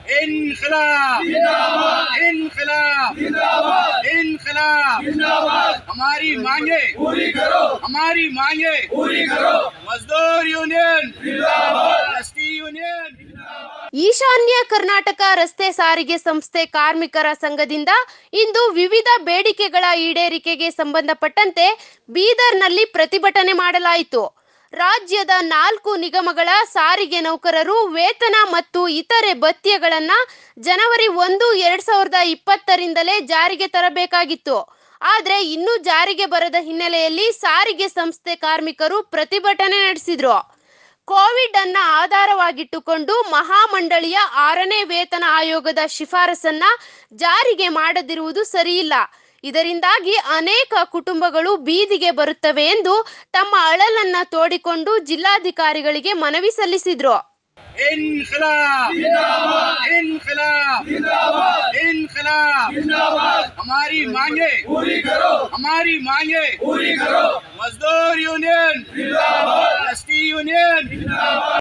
इनकलाब इनकलाब इनकलाब हमारी मांगे पूरी करो हमारी मांगे पूरी करो मजदूर यूनियन एसटी यूनियन ಈಶಾನ್ಯ ಕರ್ನಾಟಕ ರಸ್ತೆ ಸಾರಿಗೆ ಸಂಸ್ಥೆ ಕಾರ್ಮಿಕರ ಸಂಘದಿಂದ ಇಂದು ವಿವಿಧ ಬೇಡಿಕೆಗಳ ಈಡೇರಿಕೆಗೆ ಸಂಬಂಧಪಟ್ಟಂತೆ ಬೀದರ್ನಲ್ಲಿ ಪ್ರತಿಭಟನೆ ಮಾಡಲಾಯಿತು ರಾಜ್ಯದ ನಾಲ್ಕು ನಿಗಮಗಳ ಸಾರಿಗೆ ನೌಕರರು ವೇತನ ಮತ್ತು ಇತರೆ ಭತ್ಯೆಗಳನ್ನ ಜನವರಿ ಒಂದು ಎರಡ್ ಸಾವಿರದ ಇಪ್ಪತ್ತರಿಂದಲೇ ಜಾರಿಗೆ ತರಬೇಕಾಗಿತ್ತು ಆದರೆ ಇನ್ನೂ ಜಾರಿಗೆ ಬರದ ಹಿನ್ನೆಲೆಯಲ್ಲಿ ಸಾರಿಗೆ ಸಂಸ್ಥೆ ಕಾರ್ಮಿಕರು ಪ್ರತಿಭಟನೆ ನಡೆಸಿದ್ರು ಕೋವಿಡ್ ಅನ್ನ ಆಧಾರವಾಗಿಟ್ಟುಕೊಂಡು ಮಹಾಮಂಡಳಿಯ ಆರನೇ ವೇತನ ಆಯೋಗದ ಶಿಫಾರಸನ್ನ ಜಾರಿಗೆ ಮಾಡದಿರುವುದು ಸರಿಯಿಲ್ಲ ಇದರಿಂದಾಗಿ ಅನೇಕ ಕುಟುಂಬಗಳು ಬೀದಿಗೆ ಬರುತ್ತವೆ ಎಂದು ತಮ್ಮ ಅಳಲನ್ನ ತೋಡಿಕೊಂಡು ಜಿಲ್ಲಾಧಿಕಾರಿಗಳಿಗೆ ಮನವಿ ಸಲ್ಲಿಸಿದ್ರು इनकलाब इनकलाब इनकलाब हमारी मांगे पूरी करो हमारी मांगे पूरी करो मजदूर यूनियन एसटी यूनियन